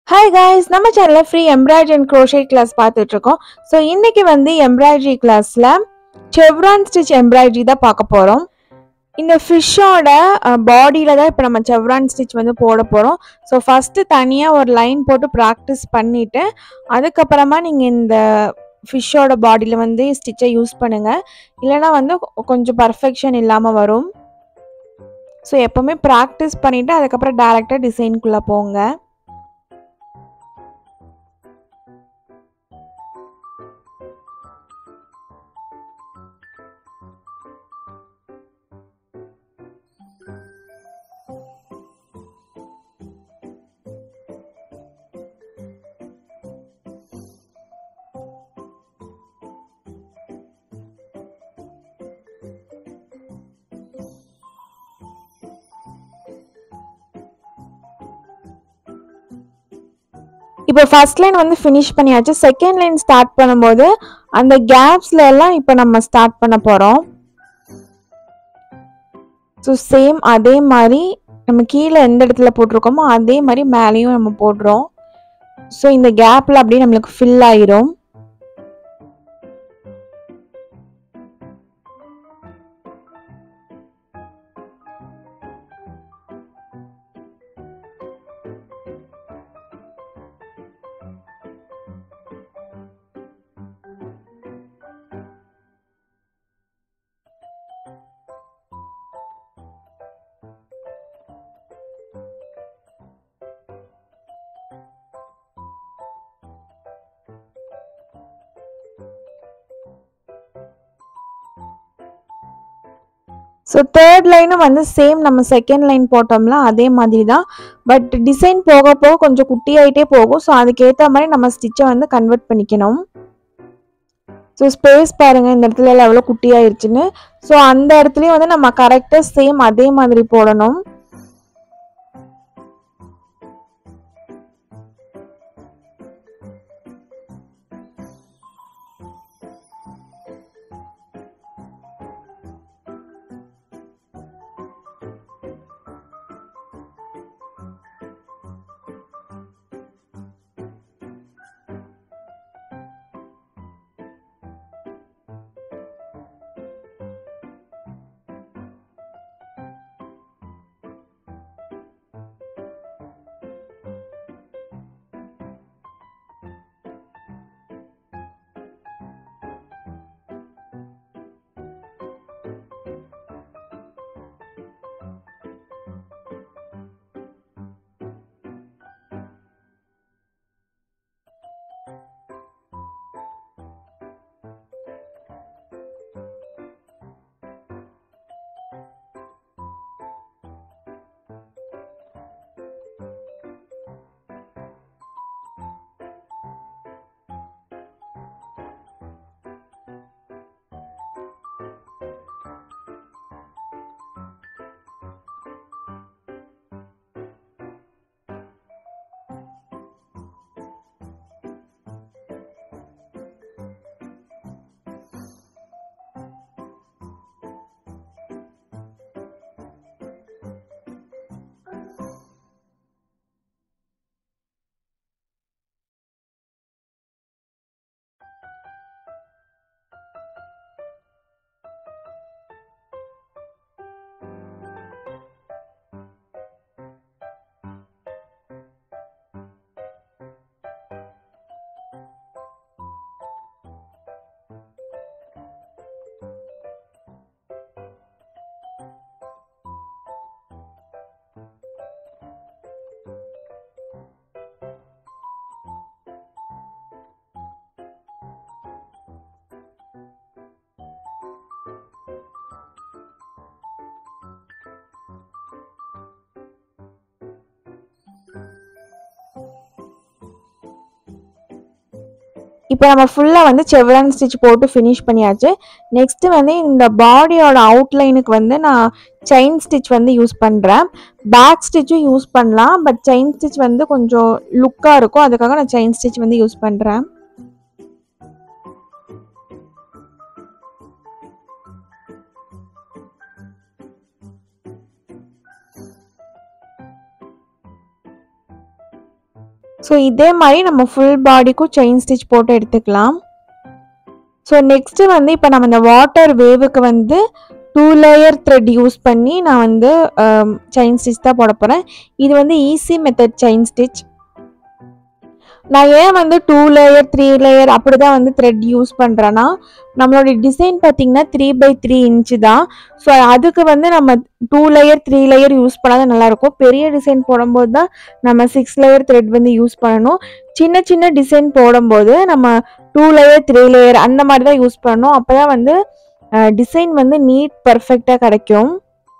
hi guys நம்ம சேனலில் free embroidery and crochet class பார்த்துட்ருக்கோம் ஸோ இன்றைக்கி வந்து எம்ப்ராய்டரி கிளாஸில் செவ்ரான் ஸ்டிச் எம்ப்ராய்டரி தான் பார்க்க போகிறோம் இந்த ஃபிஷ்ஷோட பாடியில் தான் இப்போ நம்ம செவ்ரான் ஸ்டிச் வந்து போட போகிறோம் ஸோ ஃபஸ்ட்டு தனியாக ஒரு லைன் போட்டு ப்ராக்டிஸ் பண்ணிவிட்டு அதுக்கப்புறமா நீங்கள் இந்த ஃபிஷ்ஷோட பாடியில் வந்து ஸ்டிச்சை யூஸ் பண்ணுங்கள் இல்லைனா வந்து கொஞ்சம் பர்ஃபெக்ஷன் இல்லாமல் வரும் ஸோ எப்போவுமே ப்ராக்டிஸ் பண்ணிவிட்டு அதுக்கப்புறம் டேரெக்டாக டிசைனுக்குள்ளே போங்க இப்போ ஃபர்ஸ்ட் லைன் வந்து ஃபினிஷ் பண்ணியாச்சு செகண்ட் லைன் ஸ்டார்ட் பண்ணும்போது அந்த கேப்ஸ்ல எல்லாம் இப்போ நம்ம ஸ்டார்ட் பண்ண போகிறோம் ஸோ சேம் அதே மாதிரி நம்ம கீழே எந்த இடத்துல போட்டிருக்கோமோ அதே மாதிரி மேலேயும் நம்ம போடுறோம் ஸோ இந்த கேப்பில் அப்படியே நம்மளுக்கு ஃபில் ஆயிரும் ஸோ தேர்ட் லைனும் வந்து சேம் நம்ம செகண்ட் லைன் போட்டோம்ல அதே மாதிரி தான் பட் டிசைன் போக போக கொஞ்சம் குட்டியாயிட்டே போகும் ஸோ அதுக்கேற்ற மாதிரி நம்ம ஸ்டிச்சை வந்து கன்வெர்ட் பண்ணிக்கணும் ஸோ ஸ்பேஸ் பாருங்கள் இந்த இடத்துல எல்லாம் எவ்வளோ குட்டியாயிருச்சுன்னு ஸோ அந்த இடத்துலையும் வந்து நம்ம கரெக்டாக சேம் அதே மாதிரி போடணும் இப்போ நம்ம ஃபுல்லாக வந்து செவ்ரான் ஸ்டிச் போட்டு ஃபினிஷ் பண்ணியாச்சு நெக்ஸ்ட்டு வந்து இந்த பாடியோட அவுட்லைனுக்கு வந்து நான் செயின் ஸ்டிச் வந்து யூஸ் பண்ணுறேன் பேக் ஸ்டிச்சும் யூஸ் பண்ணலாம் பட் செயின் ஸ்டிச் வந்து கொஞ்சம் லுக்காக இருக்கும் அதுக்காக நான் செயின் ஸ்டிச் வந்து யூஸ் பண்ணுறேன் ஸோ இதே மாதிரி நம்ம ஃபுல் பாடிக்கும் செயின் ஸ்டிச் போட்டு எடுத்துக்கலாம் ஸோ நெக்ஸ்ட்டு வந்து இப்போ நம்ம இந்த வாட்டர் வேவுக்கு வந்து டூ லேயர் த்ரெட் யூஸ் பண்ணி நான் வந்து செயின் ஸ்டிச் தான் போட போகிறேன் இது வந்து ஈஸி மெத்தட் செயின் ஸ்டிச் நான் ஏன் வந்து டூ லேயர் த்ரீ லேயர் அப்படி தான் வந்து த்ரெட் யூஸ் பண்ணுறேன்னா நம்மளுடைய டிசைன் பார்த்தீங்கன்னா த்ரீ பை த்ரீ இன்ச்சு தான் ஸோ அதுக்கு வந்து நம்ம two layer three layer use பண்ணால் தான் நல்லாயிருக்கும் பெரிய டிசைன் போடும்போது தான் நம்ம சிக்ஸ் லேயர் த்ரெட் வந்து யூஸ் பண்ணணும் சின்ன சின்ன டிசைன் போடும்போது நம்ம டூ லேயர் த்ரீ லேயர் அந்த மாதிரி தான் யூஸ் பண்ணணும் அப்போ தான் வந்து டிசைன் வந்து நீட் பர்ஃபெக்டாக கிடைக்கும்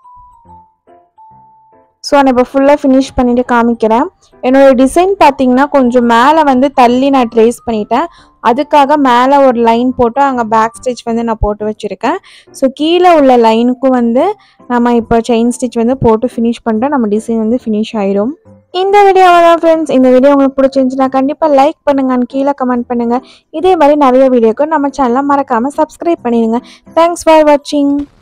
ஸோ நான் இப்போ ஃபுல்லாக ஃபினிஷ் பண்ணிட்டு காமிக்கிறேன் என்னோட டிசைன் பார்த்தீங்கன்னா கொஞ்சம் மேலே வந்து தள்ளி நான் ட்ரேஸ் பண்ணிட்டேன் அதுக்காக மேலே ஒரு லைன் போட்டு அங்கே பேக் ஸ்டிச் வந்து நான் போட்டு வச்சுருக்கேன் ஸோ கீழே உள்ள லைனுக்கும் வந்து நம்ம இப்போ செயின் ஸ்டிச் வந்து போட்டு ஃபினிஷ் பண்ணிட்டா நம்ம டிசைன் வந்து ஃபினிஷ் ஆயிடும் இந்த வீடியோவை தான் ஃப்ரெண்ட்ஸ் இந்த வீடியோ உங்களுக்கு பிடிச்சிருந்துச்சுன்னா கண்டிப்பாக லைக் பண்ணுங்கன்னு கீழே கமெண்ட் பண்ணுங்கள் இதே மாதிரி நிறைய வீடியோக்கு நம்ம சேனலை மறக்காமல் சப்ஸ்கிரைப் பண்ணிடுங்க தேங்க்ஸ் ஃபார் வாட்சிங்